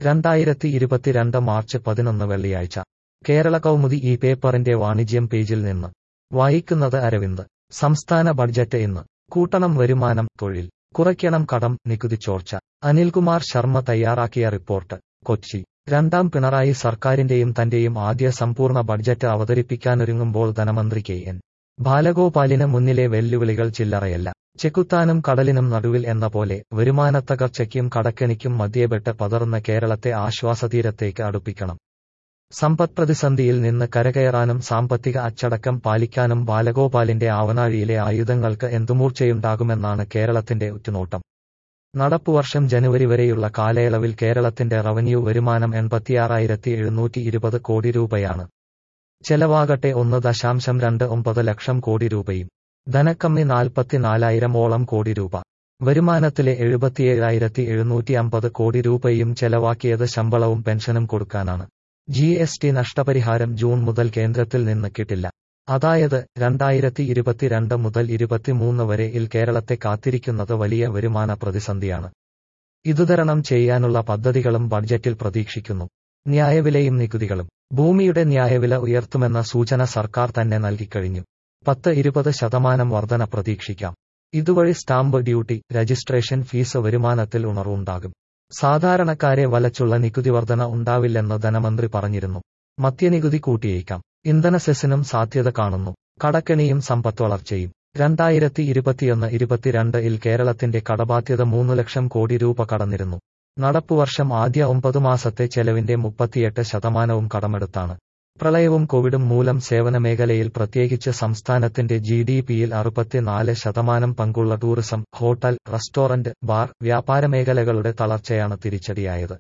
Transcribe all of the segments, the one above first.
രണ്ടായിരത്തി ഇരുപത്തിരണ്ട് മാർച്ച് പതിനൊന്ന് വെള്ളിയാഴ്ച കേരള കൗമുദി ഈ പേപ്പറിന്റെ വാണിജ്യം പേജിൽ നിന്ന് വായിക്കുന്നത് അരവിന്ദ് സംസ്ഥാന ബഡ്ജറ്റ് ഇന്ന് കൂട്ടണം വരുമാനം തൊഴിൽ കുറയ്ക്കണം കടം നികുതി ചോർച്ച അനിൽകുമാർ ശർമ്മ തയ്യാറാക്കിയ റിപ്പോർട്ട് കൊച്ചി രണ്ടാം പിണറായി സർക്കാരിന്റെയും തന്റെയും ആദ്യ സമ്പൂർണ്ണ ബഡ്ജറ്റ് അവതരിപ്പിക്കാനൊരുങ്ങുമ്പോൾ ധനമന്ത്രി കെ എൻ ബാലഗോപാലിന് മുന്നിലെ വെല്ലുവിളികൾ ചില്ലറയല്ല ചെക്കുത്താനും കടലിനും നടുവിൽ എന്ന പോലെ വരുമാനത്തകർച്ചയ്ക്കും കടക്കെണിക്കും മധ്യേപെട്ട് പതറുന്ന കേരളത്തെ ആശ്വാസതീരത്തേക്ക് അടുപ്പിക്കണം സമ്പദ്പ്രതിസന്ധിയിൽ നിന്ന് കരകയറാനും സാമ്പത്തിക അച്ചടക്കം പാലിക്കാനും ബാലഗോപാലിന്റെ ആവനാഴിയിലെ ആയുധങ്ങൾക്ക് എന്തുമൂർച്ചയുണ്ടാകുമെന്നാണ് കേരളത്തിന്റെ ഉറ്റുനോട്ടം നടപ്പുവർഷം ജനുവരി വരെയുള്ള കാലയളവിൽ കേരളത്തിന്റെ റവന്യൂ വരുമാനം എൺപത്തിയാറായിരത്തി എഴുന്നൂറ്റി ഇരുപത് കോടി രൂപയാണ് ചെലവാകട്ടെ ഒന്ന് ദശാംശം രണ്ട് ഒമ്പത് ലക്ഷം കോടി രൂപയും ധനക്കമ്മി നാൽപ്പത്തിനാലായിരം ഓളം കോടി രൂപ വരുമാനത്തിലെ എഴുപത്തിയേഴായിരത്തി എഴുന്നൂറ്റി അമ്പത് കോടി രൂപയും ചെലവാക്കിയത് ശമ്പളവും പെൻഷനും കൊടുക്കാനാണ് ജി എസ് ടി നഷ്ടപരിഹാരം ജൂൺ മുതൽ കേന്ദ്രത്തിൽ നിന്ന് കിട്ടില്ല അതായത് രണ്ടായിരത്തി ഇരുപത്തിരണ്ട് മുതൽ ഇരുപത്തിമൂന്ന് വരെ ഇൽ കേരളത്തെ കാത്തിരിക്കുന്നത് വലിയ വരുമാന പ്രതിസന്ധിയാണ് ഇതുതരണം ചെയ്യാനുള്ള പദ്ധതികളും ബഡ്ജറ്റിൽ പ്രതീക്ഷിക്കുന്നു ന്യായവിലയും നികുതികളും ഭൂമിയുടെ ന്യായവില ഉയർത്തുമെന്ന സൂചന സർക്കാർ തന്നെ നൽകിക്കഴിഞ്ഞു പത്ത് ഇരുപത് ശതമാനം വർധന പ്രതീക്ഷിക്കാം ഇതുവഴി സ്റ്റാമ്പ് ഡ്യൂട്ടി രജിസ്ട്രേഷൻ ഫീസ് വരുമാനത്തിൽ ഉണർവുണ്ടാകും സാധാരണക്കാരെ വലച്ചുള്ള നികുതി വർധന ഉണ്ടാവില്ലെന്ന് ധനമന്ത്രി പറഞ്ഞിരുന്നു മദ്യനികുതി കൂട്ടിയേക്കാം ഇന്ധന സെസ്സിനും സാധ്യത കാണുന്നു കടക്കെണിയും സമ്പത്ത് വളർച്ചയും രണ്ടായിരത്തി ഇരുപത്തിയൊന്ന് ഇരുപത്തിരണ്ട് ഇൽ കേരളത്തിന്റെ കടബാധ്യത മൂന്ന് ലക്ഷം കോടി രൂപ കടന്നിരുന്നു നടപ്പുവർഷം ആദ്യ ഒമ്പത് മാസത്തെ ചെലവിന്റെ മുപ്പത്തിയെട്ട് ശതമാനവും കടമെടുത്താണ് പ്രളയവും കോവിഡും മൂലം സേവന മേഖലയിൽ പ്രത്യേകിച്ച് സംസ്ഥാനത്തിന്റെ ജി ഡി പിയിൽ അറുപത്തിനാല് ശതമാനം പങ്കുള്ള ടൂറിസം ഹോട്ടൽ റെസ്റ്റോറന്റ് ബാർ വ്യാപാര മേഖലകളുടെ തളർച്ചയാണ് തിരിച്ചടിയായത്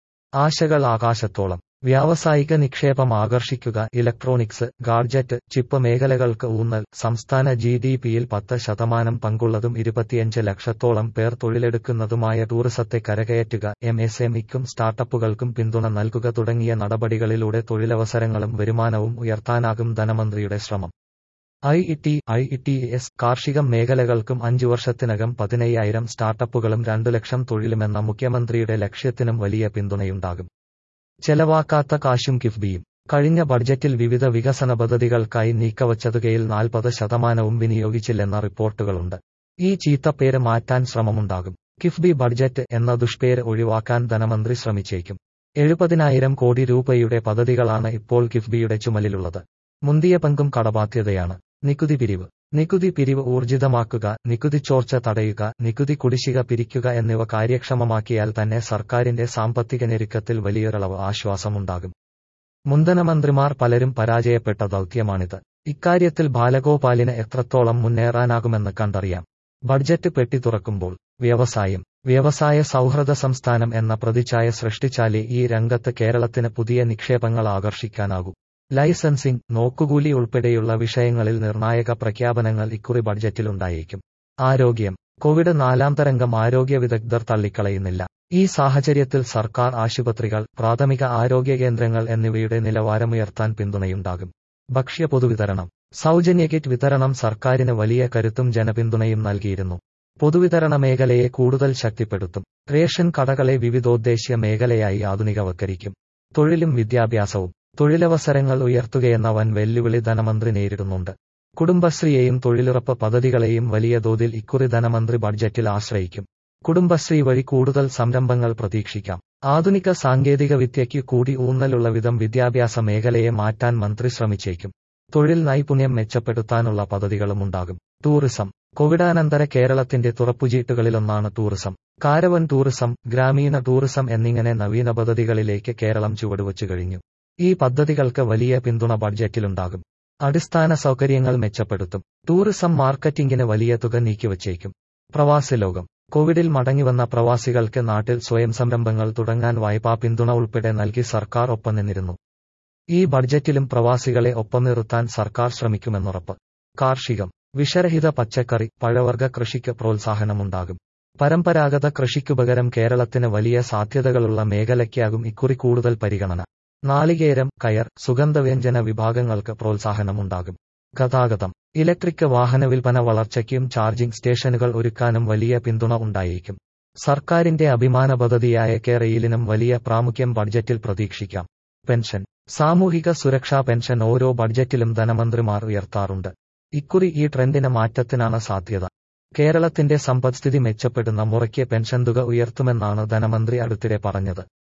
ആശകൾ ആകാശത്തോളം വ്യാവസായിക നിക്ഷേപം ആകർഷിക്കുക ഇലക്ട്രോണിക്സ് ഗാഡ്ജറ്റ് ചിപ്പ് മേഖലകൾക്ക് ഊന്നൽ സംസ്ഥാന ജി ഡി പിയിൽ പത്ത് ശതമാനം പങ്കുള്ളതും ഇരുപത്തിയഞ്ച് ലക്ഷത്തോളം പേർ തൊഴിലെടുക്കുന്നതുമായ ടൂറിസത്തെ കരകയറ്റുക എം എസ് എംഇക്കും സ്റ്റാർട്ടപ്പുകൾക്കും പിന്തുണ നൽകുക തുടങ്ങിയ നടപടികളിലൂടെ തൊഴിലവസരങ്ങളും വരുമാനവും ഉയർത്താനാകും ധനമന്ത്രിയുടെ ശ്രമം I E T I E T S കാർഷിക മേഖലകൾക്കും അഞ്ചു വർഷത്തിനകം പതിനയ്യായിരം സ്റ്റാർട്ടപ്പുകളും രണ്ടു ലക്ഷം തൊഴിലുമെന്ന മുഖ്യമന്ത്രിയുടെ ലക്ഷ്യത്തിനും വലിയ പിന്തുണയുണ്ടാകും ചെലവാക്കാത്ത കാശും കിഫ്ബിയും കഴിഞ്ഞ ബഡ്ജറ്റിൽ വിവിധ വികസന പദ്ധതികൾക്കായി നീക്കവച്ചതുകയിൽ നാൽപ്പത് ശതമാനവും വിനിയോഗിച്ചില്ലെന്ന റിപ്പോർട്ടുകളുണ്ട് ഈ ചീത്തപ്പേര് മാറ്റാൻ ശ്രമമുണ്ടാകും കിഫ്ബി ബഡ്ജറ്റ് എന്ന ദുഷ്പേര് ഒഴിവാക്കാൻ ധനമന്ത്രി ശ്രമിച്ചേക്കും എഴുപതിനായിരം കോടി രൂപയുടെ പദ്ധതികളാണ് ഇപ്പോൾ കിഫ്ബിയുടെ ചുമലിലുള്ളത് മുന്തിയ പങ്കും കടബാധ്യതയാണ് നികുതി പിരിവ് നികുതി പിരിവ് ഊർജിതമാക്കുക നികുതി ചോർച്ച തടയുക നികുതി കുടിശ്ശിക പിരിക്കുക എന്നിവ കാര്യക്ഷമമാക്കിയാൽ തന്നെ സർക്കാരിന്റെ സാമ്പത്തിക ഞെരുക്കത്തിൽ വലിയൊരളവ് ആശ്വാസമുണ്ടാകും മുന്തനമന്ത്രിമാർ പലരും പരാജയപ്പെട്ട ദൗത്യമാണിത് ഇക്കാര്യത്തിൽ ബാലഗോപാലിന് എത്രത്തോളം മുന്നേറാനാകുമെന്ന് കണ്ടറിയാം ബഡ്ജറ്റ് പെട്ടി തുറക്കുമ്പോൾ വ്യവസായം വ്യവസായ സൗഹൃദ സംസ്ഥാനം എന്ന പ്രതിച്ഛായ സൃഷ്ടിച്ചാലേ ഈ രംഗത്ത് കേരളത്തിന് പുതിയ നിക്ഷേപങ്ങൾ ആകർഷിക്കാനാകൂ ലൈസൻസിംഗ് നോക്കുകൂലി ഉൾപ്പെടെയുള്ള വിഷയങ്ങളിൽ നിർണായക പ്രഖ്യാപനങ്ങൾ ഇക്കുറി ബഡ്ജറ്റിലുണ്ടായേക്കും ആരോഗ്യം കോവിഡ് നാലാം തരംഗം ആരോഗ്യ വിദഗ്ധർ തള്ളിക്കളയുന്നില്ല ഈ സാഹചര്യത്തിൽ സർക്കാർ ആശുപത്രികൾ പ്രാഥമിക ആരോഗ്യ കേന്ദ്രങ്ങൾ എന്നിവയുടെ നിലവാരമുയർത്താൻ പിന്തുണയുണ്ടാകും ഭക്ഷ്യ പൊതുവിതരണം സൗജന്യ കിറ്റ് വിതരണം സർക്കാരിന് വലിയ കരുത്തും ജനപിന്തുണയും നൽകിയിരുന്നു പൊതുവിതരണ മേഖലയെ കൂടുതൽ ശക്തിപ്പെടുത്തും റേഷൻ കടകളെ വിവിധോദ്ദേശ്യ മേഖലയായി ആധുനികവൽക്കരിക്കും തൊഴിലും വിദ്യാഭ്യാസവും തൊഴിലവസരങ്ങൾ ഉയർത്തുകയെന്ന വൻ വെല്ലുവിളി ധനമന്ത്രി നേരിടുന്നുണ്ട് കുടുംബശ്രീയെയും തൊഴിലുറപ്പ് പദ്ധതികളെയും വലിയ തോതിൽ ഇക്കുറി ധനമന്ത്രി ബഡ്ജറ്റിൽ ആശ്രയിക്കും കുടുംബശ്രീ വഴി കൂടുതൽ സംരംഭങ്ങൾ പ്രതീക്ഷിക്കാം ആധുനിക സാങ്കേതിക വിദ്യയ്ക്ക് കൂടി ഊന്നലുള്ള വിധം വിദ്യാഭ്യാസ മേഖലയെ മാറ്റാൻ മന്ത്രി ശ്രമിച്ചേക്കും തൊഴിൽ നൈപുണ്യം മെച്ചപ്പെടുത്താനുള്ള പദ്ധതികളുമുണ്ടാകും ടൂറിസം കോവിഡാനന്തര കേരളത്തിന്റെ തുറപ്പുചീട്ടുകളിലൊന്നാണ് ടൂറിസം കാരവൻ ടൂറിസം ഗ്രാമീണ ടൂറിസം എന്നിങ്ങനെ നവീന പദ്ധതികളിലേക്ക് കേരളം ചുവടുവച്ചു കഴിഞ്ഞു ഈ പദ്ധതികൾക്ക് വലിയ പിന്തുണ ബഡ്ജറ്റിലുണ്ടാകും അടിസ്ഥാന സൗകര്യങ്ങൾ മെച്ചപ്പെടുത്തും ടൂറിസം മാർക്കറ്റിംഗിന് വലിയ തുക നീക്കിവച്ചേക്കും പ്രവാസി ലോകം കോവിഡിൽ മടങ്ങിവന്ന പ്രവാസികൾക്ക് നാട്ടിൽ സ്വയം സംരംഭങ്ങൾ തുടങ്ങാൻ വായ്പാ പിന്തുണ ഉൾപ്പെടെ നൽകി സർക്കാർ ഒപ്പം നിന്നിരുന്നു ഈ ബഡ്ജറ്റിലും പ്രവാസികളെ ഒപ്പം നിർത്താൻ സർക്കാർ ശ്രമിക്കുമെന്നുറപ്പ് കാർഷികം വിഷരഹിത പച്ചക്കറി പഴവർഗ കൃഷിക്ക് പ്രോത്സാഹനമുണ്ടാകും പരമ്പരാഗത കൃഷിക്കുപകരം കേരളത്തിന് വലിയ സാധ്യതകളുള്ള മേഖലയ്ക്കാകും ഇക്കുറി കൂടുതൽ പരിഗണന നാളികേരം കയർ സുഗന്ധവ്യഞ്ജന വിഭാഗങ്ങൾക്ക് പ്രോത്സാഹനമുണ്ടാകും ഗതാഗതം ഇലക്ട്രിക് വാഹന വിൽപ്പന വളർച്ചയ്ക്കും ചാർജിംഗ് സ്റ്റേഷനുകൾ ഒരുക്കാനും വലിയ പിന്തുണ ഉണ്ടായേക്കും സർക്കാരിന്റെ അഭിമാന പദ്ധതിയായ കേരയിലിനും വലിയ പ്രാമുഖ്യം ബഡ്ജറ്റിൽ പ്രതീക്ഷിക്കാം പെൻഷൻ സാമൂഹിക സുരക്ഷാ പെൻഷൻ ഓരോ ബഡ്ജറ്റിലും ധനമന്ത്രിമാർ ഉയർത്താറുണ്ട് ഇക്കുറി ഈ ട്രെൻഡിന് മാറ്റത്തിനാണ് സാധ്യത കേരളത്തിന്റെ സമ്പദ്സ്ഥിതി മെച്ചപ്പെടുന്ന മുറയ്ക്ക് പെൻഷൻ തുക ഉയർത്തുമെന്നാണ് ധനമന്ത്രി അടുത്തിടെ പറഞ്ഞത്